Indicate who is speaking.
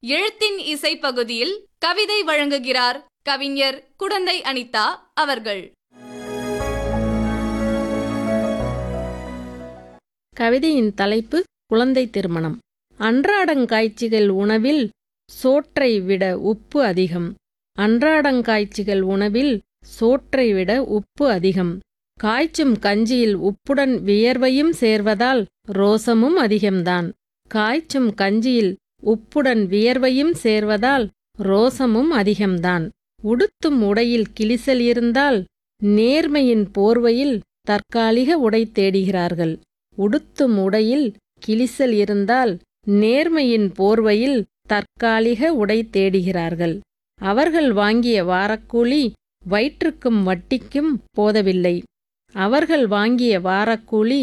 Speaker 1: எழுத்தின் இசை பகுதியில் கவிதை வழங்குகிறார் கவிஞர் குடந்தை அனிதா அவர்கள்
Speaker 2: கவிதையின் தலைப்பு குழந்தை திருமணம் அன்றாடங்காய்ச்சிகள் உணவில் சோற்றை விட உப்பு அதிகம் அன்றாடங்காய்ச்சிகள் உணவில் சோற்றை விட உப்பு அதிகம் காய்ச்சும் கஞ்சியில் உப்புடன் வியர்வையும் சேர்வதால் ரோசமும் அதிகம்தான் காய்ச்சும் கஞ்சியில் உப்புடன் வியர்வையும் சேர்வதால் ரோசமும் அதிகம்தான் உடுத்தும் உடையில் கிழிசல் இருந்தால் நேர்மையின் போர்வையில் தற்காலிக உடை தேடுகிறார்கள் உடுத்தும் உடையில் கிழிசல் இருந்தால் நேர்மையின் போர்வையில் தற்காலிக உடை தேடுகிறார்கள் அவர்கள் வாங்கிய வாரக்கூலி வயிற்றுக்கும் வட்டிக்கும் போதவில்லை அவர்கள் வாங்கிய வாரக்கூலி